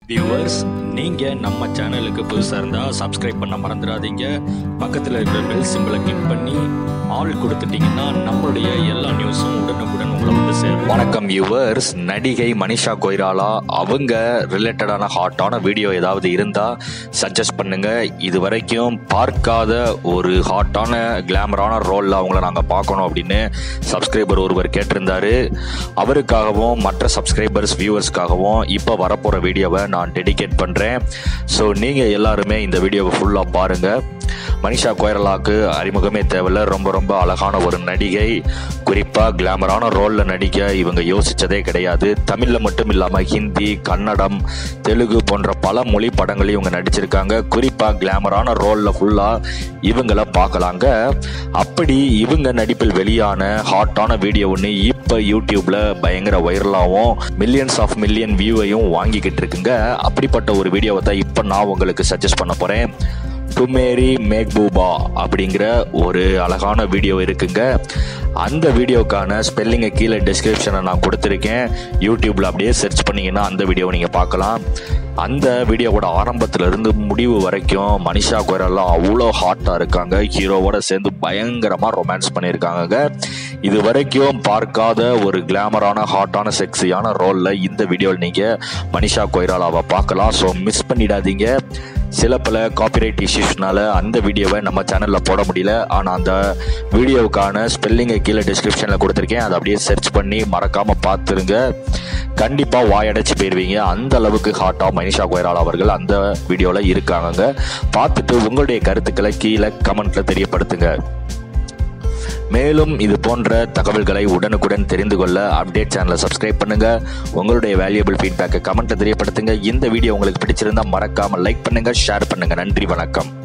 viewers நீங்க நம்ம சேனலுக்கு புதுசா இருந்தா சப்ஸ்கிரைப் பண்ண மறந்துடாதீங்க பக்கத்துல இருக்கிற பெல் சிம்பிளை கிளிக் பண்ணி ஆல் கொடுத்துட்டீங்கன்னா நம்மளுடைய எல்லா நியூஸும் உடனுக்குடன் உங்களை வந்து சேரும் வணக்கம் வியூவர்ஸ் நடிகை மனிஷா கொய்ராலா அவங்க ரிலேட்டடான ஹாட்டான வீடியோ ஏதாவது இருந்தா சஜஸ்ட் பண்ணுங்க இது வரைக்கும் பார்க்காத ஒரு ஹாட்டான கிளாமரான ரோல்ல அவங்கள நாங்க பார்க்கணும் அப்படின்னு சப்ஸ்கிரைபர் ஒருவர் கேட்டிருந்தாரு அவருக்காகவும் மற்ற சப்ஸ்கிரைபர்ஸ் வியூவர்ஸ்க்காகவும் இப்போ வரப்போகிற வீடியோவை நான் டெடிகேட் பண்ணுறேன் ஸோ நீங்கள் எல்லாருமே இந்த வீடியோவை ஃபுல்லாக பாருங்கள் மனிஷா கோயரலாக்கு அறிமுகமே தேவையில்ல ரொம்ப ரொம்ப அழகான ஒரு நடிகை குறிப்பாக கிளாமரான ரோலில் நடிக்க இவங்க யோசிச்சதே கிடையாது தமிழில் மட்டும் இல்லாமல் ஹிந்தி கன்னடம் தெலுங்கு போன்ற பல மொழி படங்களையும் இவங்க நடிச்சிருக்காங்க குறிப்பாக கிளாமரான ரோலில் ஃபுல்லாக இவங்கள பார்க்கலாங்க அப்படி இவங்க நடிப்பில் வெளியான ஹாட்டான வீடியோ ஒன்று இப்போ யூடியூப்ல பயங்கர வைரலாகவும் மில்லியன்ஸ் ஆஃப் மில்லியன் வியூவையும் வாங்கிக்கிட்டு இருக்குங்க அப்படிப்பட்ட ஒரு வீடியோவை தான் இப்போ நான் உங்களுக்கு சஜஸ்ட் பண்ண போகிறேன் டுமேரி மேக்பூபா அப்படிங்கிற ஒரு அழகான வீடியோ இருக்குங்க அந்த வீடியோக்கான ஸ்பெல்லிங்கை கீழே டிஸ்கிரிப்ஷனை நான் கொடுத்துருக்கேன் யூடியூப்ல அப்படியே சர்ச் பண்ணீங்கன்னா அந்த வீடியோவை நீங்கள் பார்க்கலாம் அந்த வீடியோவோட ஆரம்பத்துல இருந்து முடிவு வரைக்கும் மனிஷா கொய்ரெல்லாம் அவ்வளோ ஹாட்டாக இருக்காங்க ஹீரோவோட சேர்ந்து பயங்கரமாக ரொமான்ஸ் பண்ணியிருக்காங்க இது வரைக்கும் பார்க்காத ஒரு கிளாமரான ஹாட்டான செக்ஸியான ரோலில் இந்த வீடியோவில் நீங்கள் மனிஷா கொய்ராலாவை பார்க்கலாம் ஸோ மிஸ் பண்ணிடாதீங்க சில பல காப்பிரைட் இஷ்யூஸ்னால அந்த வீடியோவை நம்ம சேனலில் போட முடியல ஆனால் அந்த வீடியோவுக்கான ஸ்பெல்லிங்கை கீழே டிஸ்கிரிப்ஷனில் கொடுத்துருக்கேன் அதை அப்படியே சர்ச் பண்ணி மறக்காமல் பார்த்துருங்க கண்டிப்பாக வாயடைச்சு போயிடுவீங்க அந்த அளவுக்கு ஹாட்டாக மனிஷா கோயரால் அவர்கள் அந்த வீடியோவில் இருக்காங்க பார்த்துட்டு உங்களுடைய கருத்துக்களை கீழே கமெண்ட்டில் தெரியப்படுத்துங்க மேலும் இது போன்ற தகவல்களை உடனுக்குடன் தெரிந்து கொள்ள அப்டேட் சேனலை சப்ஸ்கிரைப் பண்ணுங்க உங்களுடைய வேல்யூபிள் ஃபீட்பேக்கை கமெண்ட்ல தெரியப்படுத்துங்க இந்த வீடியோ உங்களுக்கு பிடிச்சிருந்தா மறக்காம லைக் பண்ணுங்க ஷேர் பண்ணுங்க நன்றி வணக்கம்